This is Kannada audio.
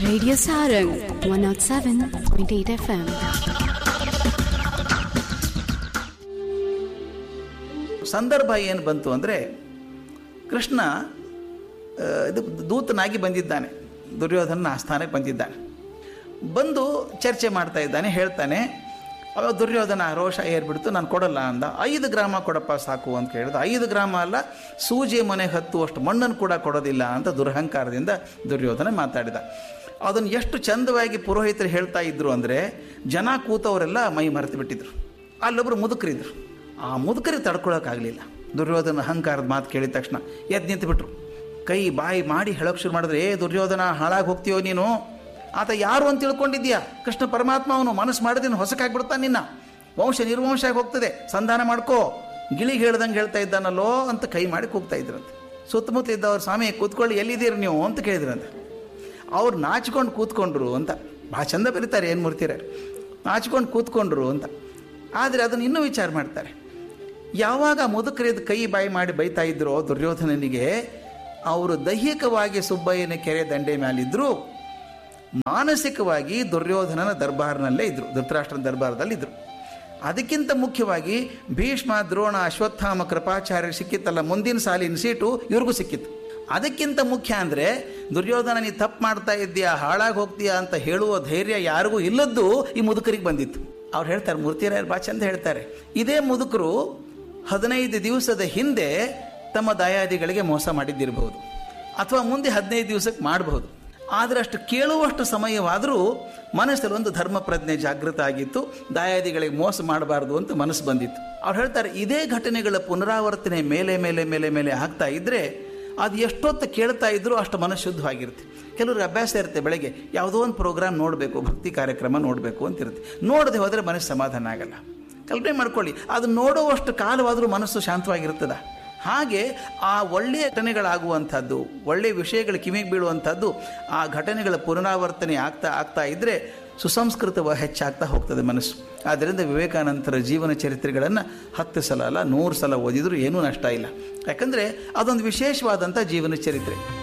Radio Sarang 107.8 FM. ಸಂದರ್ಭ ಏನು ಬಂತು ಅಂದರೆ ಕೃಷ್ಣ ಆ, ಇದು ದೂತನಾಗಿ ಬಂದಿದ್ದಾನೆ ದುರ್ಯೋಧನ ಆಸ್ಥಾನಕ್ಕೆ ಬಂದಿದ್ದಾನೆ ಬಂದು ಚರ್ಚೆ ಮಾಡ್ತಾ ಇದ್ದಾನೆ ಹೇಳ್ತಾನೆ ಅವಾಗ ದುರ್ಯೋಧನ ರೋಷ ಏರ್ಬಿಡ್ತು ನಾನು ಕೊಡಲ್ಲ ಅಂದ ಐದು ಗ್ರಾಮ ಕೊಡಪ್ಪ ಸಾಕು ಅಂತ ಕೇಳಿದ ಐದು ಗ್ರಾಮ ಅಲ್ಲ ಸೂಜಿ ಮನೆ ಹತ್ತುವಷ್ಟು ಮಣ್ಣನ್ನು ಕೂಡ ಕೊಡೋದಿಲ್ಲ ಅಂತ ದುರಹಂಕಾರದಿಂದ ದುರ್ಯೋಧನ ಮಾತಾಡಿದ ಅದನ್ನು ಎಷ್ಟು ಚಂದವಾಗಿ ಪುರೋಹಿತರು ಹೇಳ್ತಾ ಇದ್ರು ಅಂದರೆ ಜನ ಕೂತವರೆಲ್ಲ ಮೈ ಮರೆತು ಬಿಟ್ಟಿದ್ರು ಅಲ್ಲೊಬ್ಬರು ಮುದುಕರಿದ್ರು ಆ ಮುದುಕರಿಗೆ ತಡ್ಕೊಳಕ್ಕಾಗಲಿಲ್ಲ ದುರ್ಯೋಧನ ಅಹಂಕಾರದ ಮಾತು ಕೇಳಿದ ತಕ್ಷಣ ಎದ್ದು ನಿಂತುಬಿಟ್ರು ಕೈ ಬಾಯಿ ಮಾಡಿ ಹೇಳೋಕೆ ಶುರು ಮಾಡಿದ್ರೆ ಏ ದುರ್ಯೋಧನ ಹಾಳಾಗಿ ಹೋಗ್ತೀಯೋ ನೀನು ಆತ ಯಾರು ಅಂತ ತಿಳ್ಕೊಂಡಿದ್ಯಾ ಕೃಷ್ಣ ಪರಮಾತ್ಮ ಅವನು ಮನಸ್ಸು ಮಾಡಿದ್ರೆ ಹೊಸಕಾಗ್ಬಿಡ್ತಾನೆ ನಿನ್ನ ವಂಶ ನಿರ್ವಂಶ ಆಗಿ ಹೋಗ್ತದೆ ಸಂಧಾನ ಮಾಡ್ಕೋ ಗಿಳಿಗೆ ಹೇಳ್ದಂಗೆ ಹೇಳ್ತಾ ಇದ್ದಾನಲ್ಲೋ ಅಂತ ಕೈ ಮಾಡಿ ಕೂಗ್ತಾ ಇದ್ರಂತೆ ಸುತ್ತಮುತ್ತ ಇದ್ದವ್ರು ಸ್ವಾಮಿ ಕೂತ್ಕೊಳ್ಳಿ ಎಲ್ಲಿದ್ದೀರಿ ನೀವು ಅಂತ ಕೇಳಿದ್ರಂತೆ ಅವ್ರು ನಾಚಿಕೊಂಡು ಕೂತ್ಕೊಂಡ್ರು ಅಂತ ಭಾಳ ಚಂದ ಬರೀತಾರೆ ಏನು ಮೂರ್ತಿರ ನಾಚಿಕೊಂಡು ಕೂತ್ಕೊಂಡ್ರು ಅಂತ ಆದರೆ ಅದನ್ನು ಇನ್ನೂ ವಿಚಾರ ಮಾಡ್ತಾರೆ ಯಾವಾಗ ಮುದುಕರಿದ ಕೈ ಬಾಯಿ ಮಾಡಿ ಬೈತಾ ಇದ್ರೋ ದುರ್ಯೋಧನನಿಗೆ ಅವರು ದೈಹಿಕವಾಗಿ ಸುಬ್ಬಯ್ಯನ ಕೆರೆ ದಂಡೆ ಮೇಲಿದ್ದರು ಮಾನಸಿಕವಾಗಿ ದುರ್ಯೋಧನನ ದರ್ಬಾರ್ನಲ್ಲೇ ಇದ್ದರು ಧೃತರಾಷ್ಟ್ರನ ದರ್ಬಾರದಲ್ಲಿ ಇದ್ದರು ಅದಕ್ಕಿಂತ ಮುಖ್ಯವಾಗಿ ಭೀಷ್ಮ ದ್ರೋಣ ಅಶ್ವತ್ಥಾಮ ಕೃಪಾಚಾರ್ಯ ಸಿಕ್ಕಿತ್ತಲ್ಲ ಮುಂದಿನ ಸಾಲಿನ ಸೀಟು ಇವ್ರಿಗೂ ಸಿಕ್ಕಿತ್ತು ಅದಕ್ಕಿಂತ ಮುಖ್ಯ ಅಂದರೆ ದುರ್ಯೋಧನ ನೀ ತಪ್ಪು ಮಾಡ್ತಾ ಇದ್ದೀಯಾ ಹಾಳಾಗಿ ಹೋಗ್ತೀಯಾ ಅಂತ ಹೇಳುವ ಧೈರ್ಯ ಯಾರಿಗೂ ಇಲ್ಲದ್ದು ಈ ಮುದುಕರಿಗೆ ಬಂದಿತ್ತು ಅವ್ರು ಹೇಳ್ತಾರೆ ಮೂರ್ತಿರಾಯರು ಬಾ ಚಂದ ಹೇಳ್ತಾರೆ ಇದೇ ಮುದುಕರು ಹದಿನೈದು ದಿವಸದ ಹಿಂದೆ ತಮ್ಮ ದಾಯಾದಿಗಳಿಗೆ ಮೋಸ ಮಾಡಿದ್ದಿರಬಹುದು ಅಥವಾ ಮುಂದೆ ಹದಿನೈದು ದಿವಸಕ್ಕೆ ಮಾಡಬಹುದು ಆದರೆ ಅಷ್ಟು ಕೇಳುವಷ್ಟು ಸಮಯವಾದರೂ ಮನಸ್ಸಲ್ಲಿ ಒಂದು ಧರ್ಮ ಪ್ರಜ್ಞೆ ಜಾಗೃತ ಆಗಿತ್ತು ದಾಯಾದಿಗಳಿಗೆ ಮೋಸ ಮಾಡಬಾರ್ದು ಅಂತ ಮನಸ್ಸು ಬಂದಿತ್ತು ಅವ್ರು ಹೇಳ್ತಾರೆ ಇದೇ ಘಟನೆಗಳ ಪುನರಾವರ್ತನೆ ಮೇಲೆ ಮೇಲೆ ಮೇಲೆ ಮೇಲೆ ಆಗ್ತಾ ಇದ್ದರೆ ಅದು ಎಷ್ಟೊತ್ತು ಕೇಳ್ತಾ ಇದ್ರೂ ಅಷ್ಟು ಮನಸ್ಸು ಶುದ್ಧವಾಗಿರುತ್ತೆ ಕೆಲವ್ರಿಗೆ ಅಭ್ಯಾಸ ಇರುತ್ತೆ ಬೆಳಗ್ಗೆ ಯಾವುದೋ ಒಂದು ಪ್ರೋಗ್ರಾಮ್ ನೋಡಬೇಕು ಭಕ್ತಿ ಕಾರ್ಯಕ್ರಮ ನೋಡಬೇಕು ಅಂತಿರುತ್ತೆ ನೋಡದೆ ಹೋದರೆ ಮನಸ್ಸು ಸಮಾಧಾನ ಆಗಲ್ಲ ಕಲ್ಪನೆ ಮಾಡ್ಕೊಳ್ಳಿ ಅದು ನೋಡುವಷ್ಟು ಕಾಲವಾದರೂ ಮನಸ್ಸು ಶಾಂತವಾಗಿರ್ತದ ಹಾಗೆ ಆ ಒಳ್ಳೆಯ ಘಟನೆಗಳಾಗುವಂಥದ್ದು ಒಳ್ಳೆಯ ವಿಷಯಗಳು ಕಿವಿಗೆ ಬೀಳುವಂಥದ್ದು ಆ ಘಟನೆಗಳ ಪುನರಾವರ್ತನೆ ಆಗ್ತಾ ಆಗ್ತಾ ಇದ್ದರೆ ಸುಸಂಸ್ಕೃತವ ಹೆಚ್ಚಾಗ್ತಾ ಹೋಗ್ತದೆ ಮನಸ್ಸು ಆದ್ದರಿಂದ ವಿವೇಕಾನಂದರ ಜೀವನ ಚರಿತ್ರೆಗಳನ್ನು ಹತ್ತು ಸಲ ಅಲ್ಲ ನೂರು ಸಲ ಓದಿದರೂ ಏನೂ ನಷ್ಟ ಇಲ್ಲ ಯಾಕಂದರೆ ಅದೊಂದು ವಿಶೇಷವಾದಂಥ ಜೀವನ ಚರಿತ್ರೆ